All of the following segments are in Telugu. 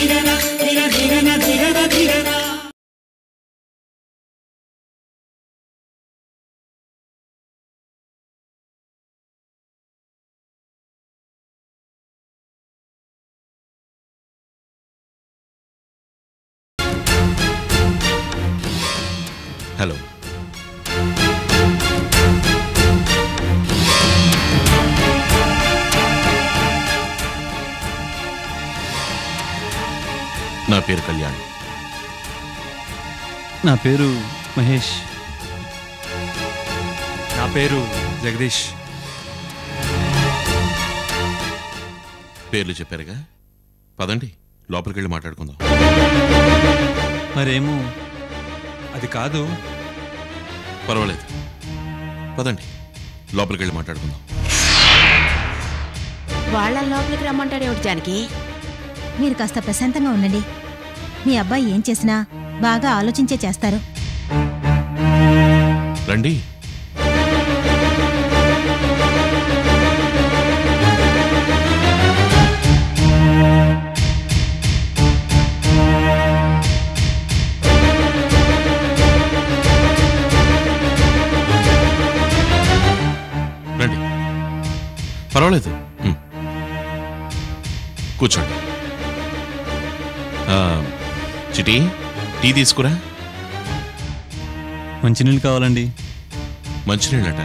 హలో నా పేరు కళ్యాణ్ నా పేరు మహేష్ నా పేరు జగదీష్ పేర్లు చెప్పారుగా పదండి లోపలికి వెళ్ళి మాట్లాడుకుందాం మరేమో అది కాదు పర్వాలేదు పదండి లోపలికి వెళ్ళి మాట్లాడుకుందాం వాళ్ళ లోపలికి రమ్మంటాడు ఎవడు జానకి మీరు కాస్త ప్రశాంతంగా ఉండండి మీ అబ్బాయి ఏం చేసినా బాగా ఆలోచించే చేస్తారు రండి రండి పర్వాలేదు ఉమ్. కూర్చోండి ఆ, చిటి టీ తీసుకురా మంచినీళ్ళు కావాలండి మంచినీళ్ళట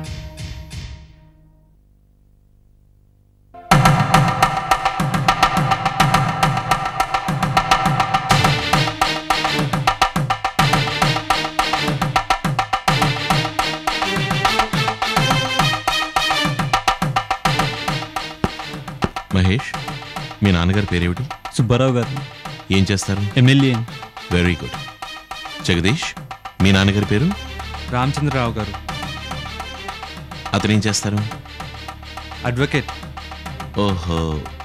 మహేష్ మీ నాన్నగారి పేరేమిటి సుబ్బారావు గారు ఏం చేస్తారు ఎమ్మెల్యే వెరీ గుడ్ జగదీష్ మీ నాన్నగారి పేరు రామచంద్రరావు గారు అతను ఏం చేస్తారు అడ్వకేట్ ఓహో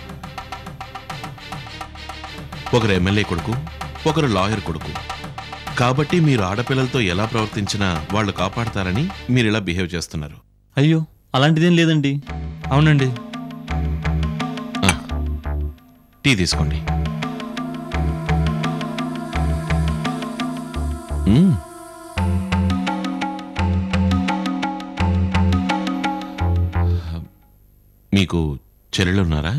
ఒకరు ఎమ్మెల్యే కొడుకు ఒకరు లాయర్ కొడుకు కాబట్టి మీరు ఆడపిల్లలతో ఎలా ప్రవర్తించినా వాళ్ళు కాపాడతారని మీరు ఇలా బిహేవ్ చేస్తున్నారు అయ్యో అలాంటిదేం లేదండి అవునండి ఆ, టీ తీసుకోండి మ్మ్. మీకు చెల్లెలు ఉన్నారా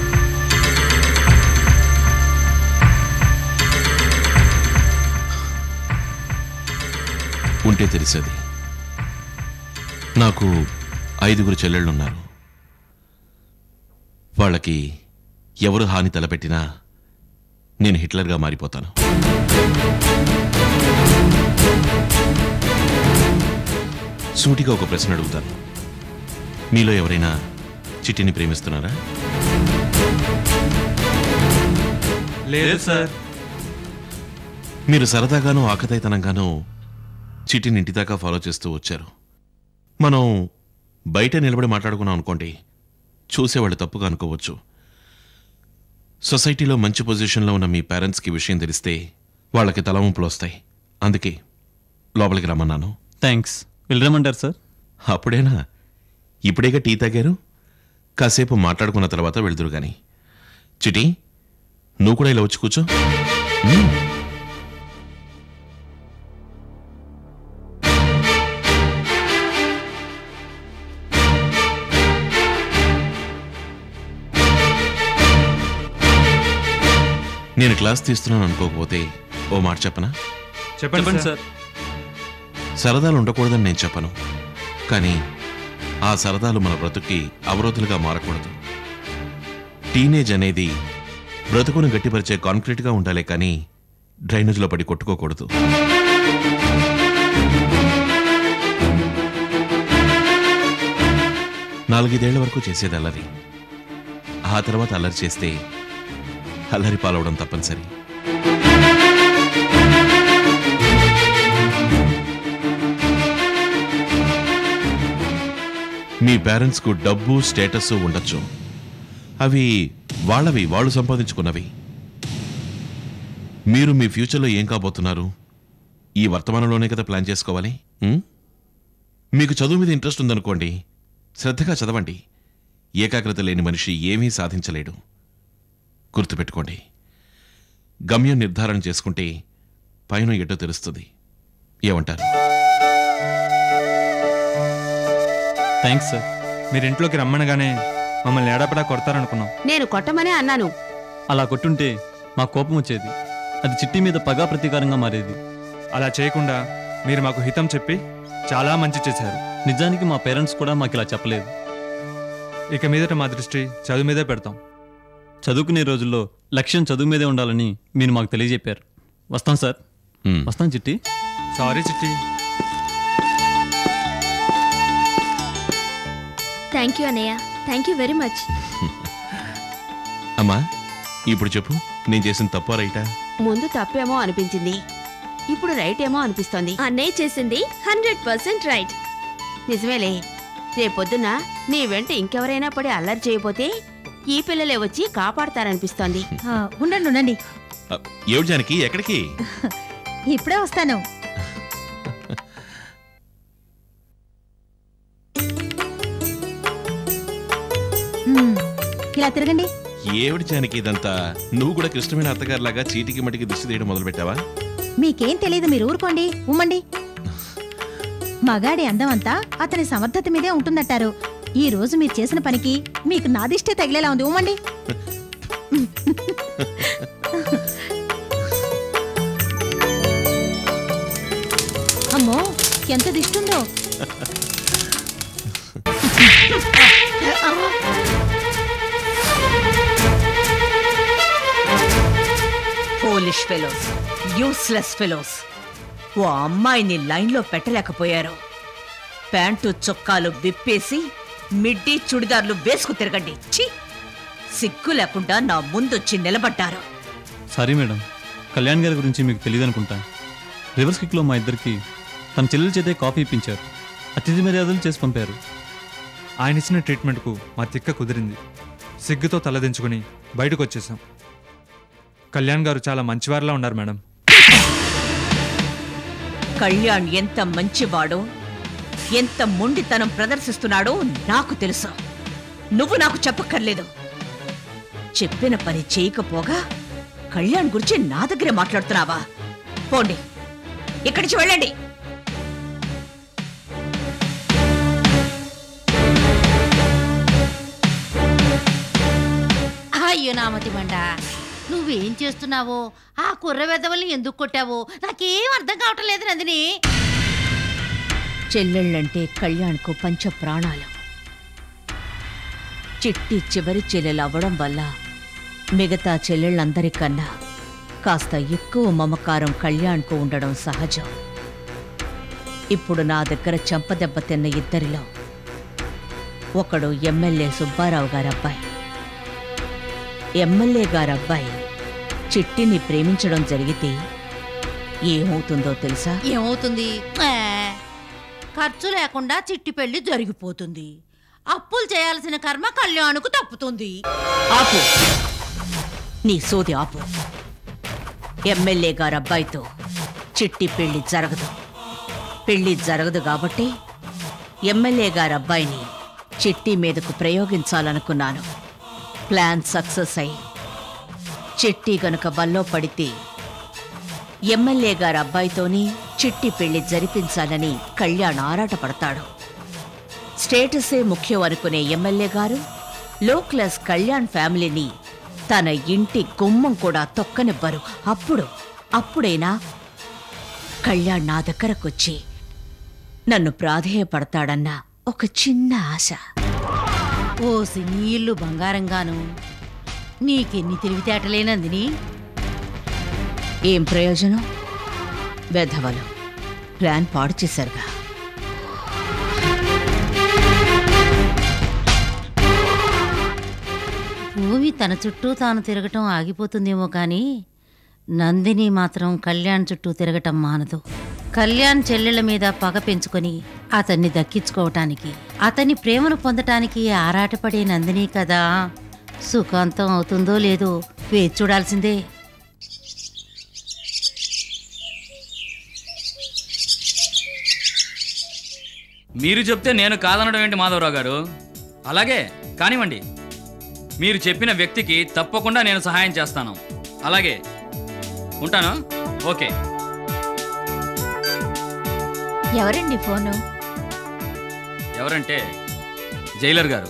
ఉంటే తెలిసేది నాకు ఐదుగురు చెల్లెళ్ళున్నారు వాళ్ళకి ఎవరు హాని తలపెట్టినా నేను హిట్లర్గా మారిపోతాను సూటిగా ఒక ప్రశ్న అడుగుతాను మీలో ఎవరైనా చిట్టిని ప్రేమిస్తున్నారా లేదు సార్ మీరు సరదాగానూ ఆకతాయితనంగానూ చిట్టిని ఇంటి దాకా ఫాలో చేస్తూ వచ్చారు మనం బయట నిలబడి మాట్లాడుకున్నాం అనుకోండి చూసేవాళ్ళు తప్పుగా అనుకోవచ్చు సొసైటీలో మంచి పొజిషన్లో ఉన్న మీ పేరెంట్స్కి విషయం తెలిస్తే వాళ్ళకి తలవంపులు వస్తాయి అందుకే లోపలికి రమ్మన్నాను థ్యాంక్స్ వెళ్ళరమంటారు సార్ అప్పుడేనా ఇప్పుడేగా టీ తాగారు కాసేపు మాట్లాడుకున్న తర్వాత వెళ్దురు గాని చిటి నువ్వు కూడా ఇలా వచ్చి కూర్చో మ్మ్. నేను క్లాస్ తీస్తున్నాను అనుకోకపోతే ఓ మాట చెప్పనా చెప్పండి చెప్పండి సార్ సార్ సరదాలు ఉండకూడదని నేను చెప్పను కానీ ఆ సరదాలు మన బ్రతుక్కి అవరోధులుగా మారకూడదు టీనేజ్ అనేది బ్రతుకును గట్టిపరిచే కాంక్రీట్గా ఉండాలే కానీ డ్రైనేజ్లో పడి కొట్టుకోకూడదు నాలుగైదేళ్ల వరకు చేసేది అల్లరి ఆ తర్వాత అల్లరి చేస్తే అల్లరి పాలవడం తప్పనిసరి మీ పేరెంట్స్కు డబ్బు స్టేటస్ ఉండొచ్చు అవి వాళ్ళవి వాళ్ళు సంపాదించుకున్నవి మీరు మీ ఫ్యూచర్లో ఏం కాబోతున్నారు ఈ వర్తమానంలోనే కదా ప్లాన్ చేసుకోవాలి ఉం? మీకు చదువు మీద ఇంట్రెస్ట్ ఉందనుకోండి శ్రద్ధగా చదవండి ఏకాగ్రత లేని మనిషి ఏమీ సాధించలేడు గుర్తుపెట్టుకోండి గమ్యం నిర్ధారణ చేసుకుంటే పైన ఎటో తెలుస్తుంది ఏమంటారు థ్యాంక్స్ సార్ మీరు ఇంట్లోకి రమ్మనగానే మమ్మల్ని ఏడాపడా కొడతారనుకున్నాం నేను కొట్టమనే అన్నాను అలా కొట్టుంటే మా కోపం వచ్చేది అది చిట్టి మీద పగా ప్రతీకారంగా మారేది అలా చేయకుండా మీరు మాకు హితం చెప్పి చాలా మంచి చేశారు నిజానికి మా పేరెంట్స్ కూడా మాకు ఇలా చెప్పలేదు ఇక మీదట మా దృష్టి చదువు మీదే పెడతాం చదువుకునే రోజుల్లో లక్ష్యం చదువు మీదే ఉండాలని మీరు మాకు తెలియజెప్పారు వస్తాం సార్ హ్మ్. వస్తాం Chitti sorry Chitti thank you అన్నయ్య థ్యాంక్ యూ వెరీ మచ్ అమ్మా ఇప్పుడు చెప్పు నేను చేసిన తప్ప రైటా ముందు తప్పేమో అనిపించింది ఇప్పుడు రైట్ ఏమో అనిపిస్తోంది అన్నయ్య చేసింది హండ్రెడ్ పర్సెంట్ రైట్ నిజమేలే రేపొద్దున నీ వెంట ఇంకెవరైనా పడి అల్లరి చేయబోతే ఈ పిల్లలే వచ్చి కాపాడతారనిపిస్తోంది ఆ, ఉండండి ఉండండి అ, ఏమిటి జానకి ఎక్కడికి ఇప్పుడే వస్తాను మ్మ్. ఇలా తిరగండి ఏమిటి జానకి ఇదంతా నువ్వు కూడా కృష్ణమైన అత్తగారిలాగా చీటికి మటికి దిష్టి తీయడం మొదలు పెట్టావా మీకేం తెలియదు మీరు ఊరుకోండి ఉమ్మండి మగాడి అందం అంతా అతని సమర్థత మీదే ఉంటుందంటారు ఈ రోజు మీరు చేసిన పనికి మీకు నాదిష్టే తగిలేలా ఉంది ఉమ్మండి అమ్మో ఎంత దిష్టుందో ఫోలిష్ ఫెలోస్ యూస్లెస్ ఫెలోస్ ఓ అమ్మాయిని లైన్లో పెట్టలేకపోయారు ప్యాంటు చొక్కాలు విప్పేసి మిడ్డీ చుడిదార్లు వేసుకు తిరగండి ఛీ సిగ్గు లేకుండా నా ముందొచ్చి నిలబడ్డారు సారీ మేడం కళ్యాణ్ గారి గురించి మీకు తెలియదు అనుకుంటా రివర్స్ కిక్లో మా ఇద్దరికి తన చెల్లెల చేతే కాఫీ ఇప్పించారు అతిథి మర్యాదలు చేసి పంపారు ఆయన ఇచ్చిన ట్రీట్మెంట్కు మా తిక్క కుదిరింది సిగ్గుతో తలదించుకుని బయటకు వచ్చేసాం కళ్యాణ్ గారు చాలా మంచివారిలా ఉన్నారు మేడం కళ్యాణ్ ఎంత మంచివాడో ఎంత మొండితనం ప్రదర్శిస్తున్నాడో నాకు తెలుసు నువ్వు నాకు చెప్పక్కర్లేదు చెప్పిన పని చేయకపోగా కళ్యాణ్ గురించి నా దగ్గరే మాట్లాడుతున్నావా పోండి ఇక్కడి నుంచి వెళ్ళండి అయ్యో నామతి మండ నువ్వేం చేస్తున్నావో ఆ కుర్ర వెదవల్ని ఎందుకు కొట్టావో నాకేం అర్థం కావటం లేదు నందిని చెల్లెళ్ళంటే కళ్యాణ్కు పంచ ప్రాణాలు చిట్టి చివరి చెల్లెలు అవ్వడం వల్ల మిగతా చెల్లెళ్ళందరికన్నా కాస్త ఎక్కువ మమకారం కళ్యాణ్కు ఉండడం సహజం ఇప్పుడు నా దగ్గర చెంపదెబ్బ తిన్న ఇద్దరిలో ఒకడు ఎమ్మెల్యే సుబ్బారావు గారి అబ్బాయి ఎమ్మెల్యే గారి అబ్బాయి చిట్టిని ప్రేమించడం జరిగితే ఏమవుతుందో తెలుసా ఏమవుతుంది ఆ, ఖర్చు లేకుండా చిట్టి పెళ్లి జరిగిపోతుంది అప్పులు చేయాల్సిన కర్మ కళ్యాణుకు తప్పుతుంది ఆపు నీ సోది ఆపు ఎమ్మెల్యే గారు అబ్బాయితో చిట్టి పెళ్లి జరగదు పెళ్లి జరగదు కాబట్టి ఎమ్మెల్యే గారు అబ్బాయిని చిట్టి మీదకు ప్రయోగించాలనుకున్నాను ప్లాన్ సక్సెస్ అయి చిట్టి గనుక బల్లో పడితే ఎమ్మెల్యే గారు అబ్బాయితోని చిట్టి పెళ్లి జరిపించాలని కళ్యాణ్ ఆరాటపడతాడు స్టేటసే ముఖ్యం అనుకునే ఎమ్మెల్యే గారు లో క్లాస్ కళ్యాణ్ ఫ్యామిలీని తన ఇంటి గుమ్మం కూడా తొక్కనివ్వరు అప్పుడు అప్పుడైనా కళ్యాణ్ నా దగ్గరకొచ్చి నన్ను ప్రాధేయపడతాడన్న ఒక చిన్న ఆశ ఓసి నీ ఇల్లు బంగారంగాను నీకెన్ని తెలివితేటలే నందిని ఏం ప్రయోజనం వెధవలు ప్లాన్ పాడు చేశారుగా భూమి తన చుట్టూ తాను తిరగటం ఆగిపోతుందేమో కానీ నందిని మాత్రం కళ్యాణ్ చుట్టూ తిరగటం మానదు కళ్యాణ్ చెల్లెళ్ళ మీద పగ పెంచుకొని అతన్ని దక్కించుకోవటానికి అతని ప్రేమను పొందటానికి ఆరాటపడే నందిని కదా సుఖాంతం అవుతుందో లేదో వేచి చూడాల్సిందే మీరు చెప్తే నేను కాదనడం ఏంటి మాధవరావు గారు అలాగే కానివ్వండి మీరు చెప్పిన వ్యక్తికి తప్పకుండా నేను సహాయం చేస్తాను అలాగే ఉంటాను ఓకే ఎవరండి ఫోను ఎవరంటే జైలర్ గారు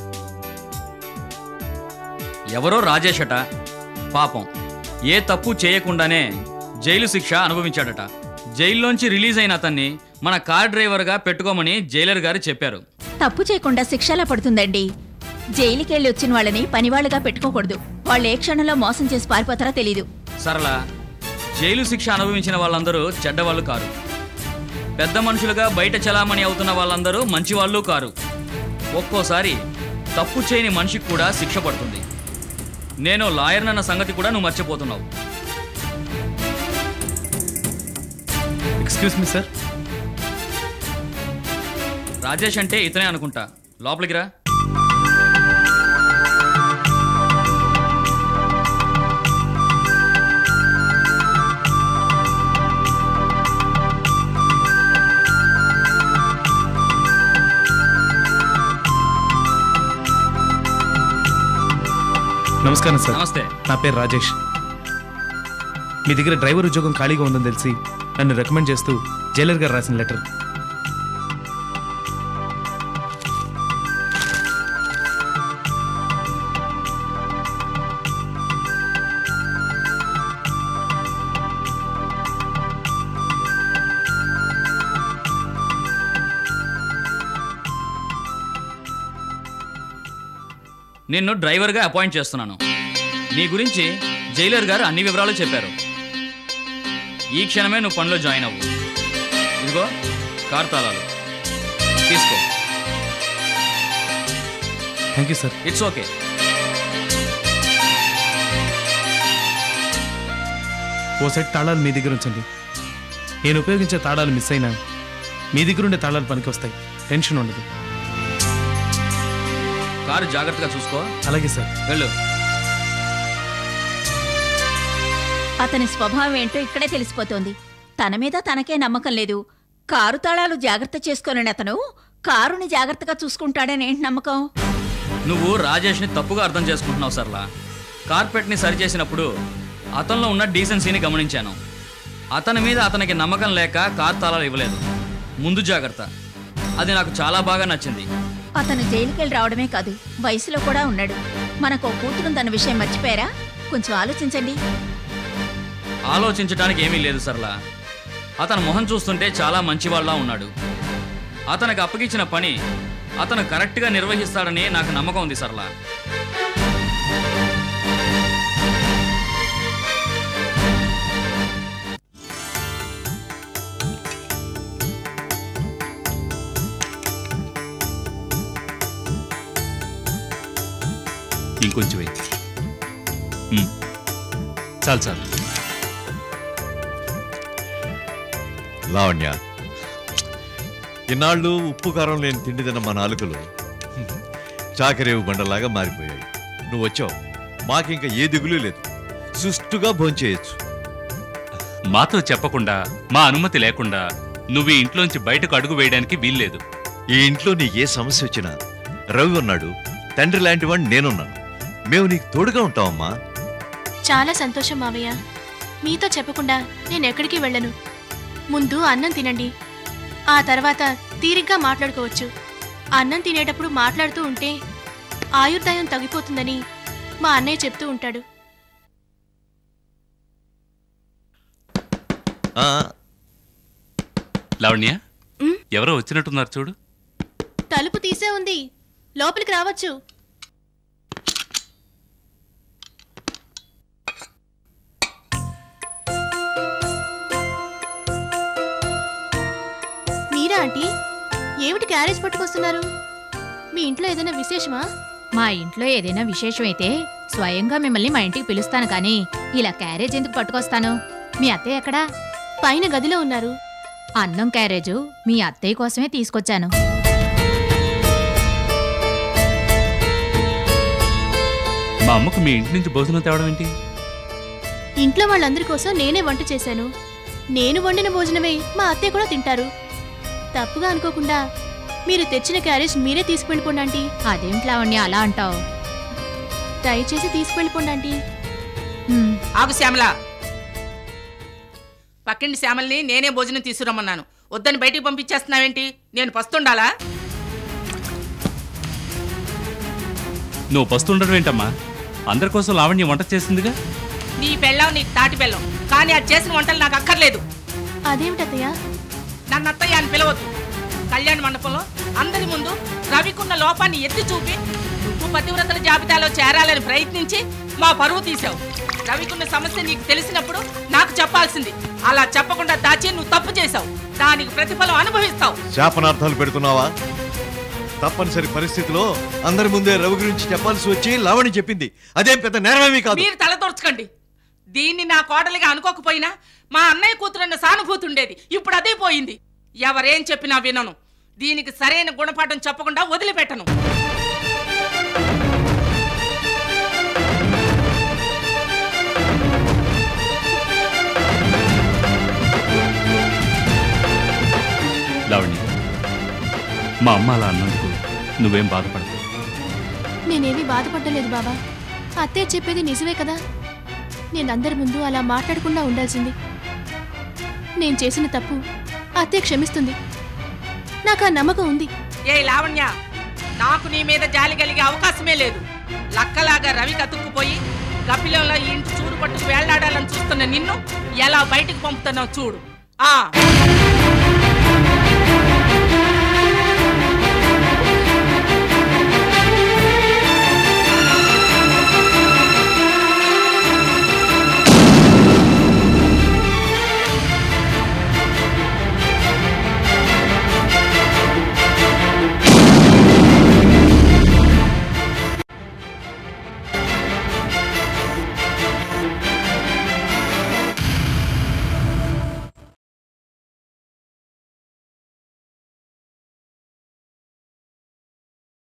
ఎవరో రాజేష్ అట పాపం ఏ తప్పు చేయకుండానే జైలు శిక్ష అనుభవించాడట జైల్లోంచి రిలీజ్ అయిన అతన్ని మన కార్ డ్రైవర్గా పెట్టుకోమని జైలర్ గారు చెప్పారు తప్పు చేయకుండా శిక్షలా పడుతుందండి జైలుకెళ్ళి వచ్చిన వాళ్ళని పనివాళ్ళుగా పెట్టుకోకూడదు వాళ్ళు ఏ క్షణంలో మోసం చేసి పారిపోతారో తెలీదు సరళ జైలు శిక్ష అనుభవించిన వాళ్ళందరూ చెడ్డవాళ్ళు కారు పెద్ద మనుషులుగా బయట చలామణి అవుతున్న వాళ్ళందరూ మంచివాళ్ళు కారు ఒక్కోసారి తప్పు చేయని మనిషికి కూడా శిక్ష పడుతుంది నేను లాయర్నన్న సంగతి కూడా నువ్వు మర్చిపోతున్నావు ఎక్స్క్యూజ్ మీ సార్ రాజేష్ అంటే ఇతనే అనుకుంటా లోపలికి రా నమస్కారం సార్ నమస్తే నా పేరు రాజేష్ మీ దగ్గర డ్రైవర్ ఉద్యోగం ఖాళీగా ఉందని తెలిసి నన్ను రికమెండ్ చేస్తూ జైలర్ గారు రాసిన లెటర్ నిన్ను డ్రైవర్గా అపాయింట్ చేస్తున్నాను నీ గురించి జైలర్ గారు అన్ని వివరాలు చెప్పారు ఈ క్షణమే నువ్వు పనిలో జాయిన్ అవ్వు ఇదిగో కార్ తాళాలు తీసుకో thank you sir it's okay ఓ సెట్ తాళాలు మీ దగ్గర ఉంచండి నేను ఉపయోగించే తాళాలు మిస్ అయినా మీ దగ్గర ఉండే తాళాలు పనికి వస్తాయి టెన్షన్ ఉండదు కారు జాగ్రత్తగా చూసుకో అలాగే సార్ వెళ్ళు అతని స్వభావం ఏంటో ఇక్కడే తెలిసిపోతోంది తన మీద తనకే నమ్మకం లేదు కారు తాళాలు జాగ్రత్త చేసుకోనని అతను కారుని జాగ్రత్తగా చూసుకుంటాడని ఏంటి నమ్మకం నువ్వు రాజేష్ని తప్పుగా అర్థం చేసుకుంటున్నావు సర్లా కార్పెట్ని సరిచేసినప్పుడు అతనిలో ఉన్న డీసెన్సీని గమనించాను అతని మీద అతనికి నమ్మకం లేక కార్ తాళాలు ఇవ్వలేదు ముందు జాగ్రత్త అది నాకు చాలా బాగా నచ్చింది అతను జైలుకెళ్ళి రావడమే కాదు వయసులో కూడా ఉన్నాడు మనకు ఓ కూతురుందన్న విషయం మర్చిపోయారా కొంచెం ఆలోచించండి ఆలోచించడానికి ఏమీ లేదు సర్లా అతని మొహం చూస్తుంటే చాలా మంచివాళ్ళ ఉన్నాడు అతనికి అప్పగించిన పని అతను కరెక్ట్గా నిర్వహిస్తాడని నాకు నమ్మకం ఉంది సర్లా ఇంకొంచెం వేయి. ఉమ్. చాలు చాలు లావణ్య ఇన్నాళ్ళు ఉప్పు కారం లేని తిండి తిన్న మా నాలుకలు చాకరేవు బండలాగా మారిపోయాయి నువ్వు వచ్చావు మాకింక ఏ దిగులు లేదు సుష్టుగా భోంచేయచ్చు మాతో చెప్పకుండా మా అనుమతి లేకుండా నువ్వు ఈ ఇంట్లోంచి బయటకు అడుగు వేయడానికి వీల్లేదు ఈ ఇంట్లో నీకు ఏ సమస్య వచ్చినా రవి ఉన్నాడు తండ్రి లాంటి వాడిని నేనున్నాను మేము నీకు తోడుగా ఉంటామమ్మా చాలా సంతోషం మావయ్య మీతో చెప్పకుండా నేను ఎక్కడికి వెళ్ళను ముందు అన్నం తినండి ఆ తర్వాత తీరిగ్గా మాట్లాడుకోవచ్చు అన్నం తినేటప్పుడు మాట్లాడుతూ ఉంటే ఆయుర్దాయం తగ్గిపోతుందని మా అన్నయ్య చెప్తూ ఉంటాడు ఆ, లావణ్య ఉమ్. ఎవరో వచ్చినట్టున్నారు చూడు తలుపు తీసే ఉంది లోపలికి రావచ్చు మీరా ఆంటీ ఏమిటి క్యారేజ్ పట్టుకొస్తున్నారు మీ ఇంట్లో ఏదైనా విశేషమా మా ఇంట్లో ఏదైనా విశేషమైతే స్వయంగా మిమ్మల్ని మా ఇంటికి పిలుస్తాను కానీ ఇలా క్యారేజ్ ఎందుకు పట్టుకొస్తాను మీ అత్తయ్య ఎక్కడా పైన గదిలో ఉన్నారు అన్నం క్యారేజు మీ అత్తయ్య కోసమే తీసుకొచ్చాను మా అమ్మకు మీ ఇంటి నుంచి భోజనం తేవడం ఏంటి ఇంట్లో వాళ్ళందరి కోసం నేనే వంట చేశాను నేను వండిన భోజనమే మా అత్తయ్య కూడా తింటారు తప్పుగా అనుకోకుండా మీరు తెచ్చిన క్యారేజ్ మీరే తీసుకువెళ్ళిపోండి ఆంటీ అదేంటి లావణ్య అలా అంటావు దయచేసి తీసుకువెళ్ళిపోండి ఆంటీ ఆగు శ్యామల పక్కింటి శ్యామల్ని నేనే భోజనం తీసుకురమ్మన్నాను వద్దని బయటికి పంపించేస్తున్నావేంటి నేను పస్తుండాలా నువ్వు పస్తుండడం ఏంటమ్మా అందరి కోసం లావణ్య వంట చేసిందిగా నీ పెళ్ళం నీ తాటి పెళ్ళం కానీ అది చేసిన వంటలు నాకు అక్కర్లేదు అదేమిటత్తయ్య నన్ను అత్తయ్య అని పిలవద్దు కళ్యాణ మండపంలో అందరి ముందు రవికున్న లోపాన్ని ఎత్తి చూపి నువ్వు పతివ్రతల జాబితాలో చేరాలని ప్రయత్నించి మా పరువు తీసావు రవికున్న సమస్య నీకు తెలిసినప్పుడు నాకు చెప్పాల్సింది అలా చెప్పకుండా దాచి నువ్వు తప్పు చేశావు దానికి ప్రతిఫలం అనుభవిస్తావు శాపనార్థాలు పెడుతున్నావా తప్పనిసరి పరిస్థితిలో అందరి ముందే రవి గురించి చెప్పాల్సి వచ్చి లావణి చెప్పింది అదేం పెద్ద నేరమేమీ కాదు మీరు తలదొరచకండి దీన్ని నా కోడలిగా అనుకోకపోయినా మా అన్నయ్య కూతురన్న సానుభూతి ఉండేది ఇప్పుడు అదే పోయింది ఎవరేం చెప్పినా వినను దీనికి సరైన గుణపాఠం చెప్పకుండా వదిలిపెట్టను లావణ్య మా అమ్మ అలా అన్నందుకు నువ్వేం బాధపడదు నేనేమీ బాధపడలేదు బాబా అత్తయ్య చెప్పేది నిజమే కదా నేను అందరి ముందు అలా మాట్లాడకుండా ఉండాల్సింది నేను చేసిన తప్పు అత్తయ్య క్షమిస్తుంది నాకు ఆ నమ్మకం ఉంది ఏ లావణ్య నాకు నీ మీద జాలి కలిగే అవకాశమే లేదు లక్కలాగా రవి కతుక్కుపోయి గప్పిలంలో ఈ ఇంటి చూరు పట్టుకు వేళ్లాడాలని చూస్తున్న నిన్ను ఎలా బయటకు పంపుతున్నావు చూడు ఆ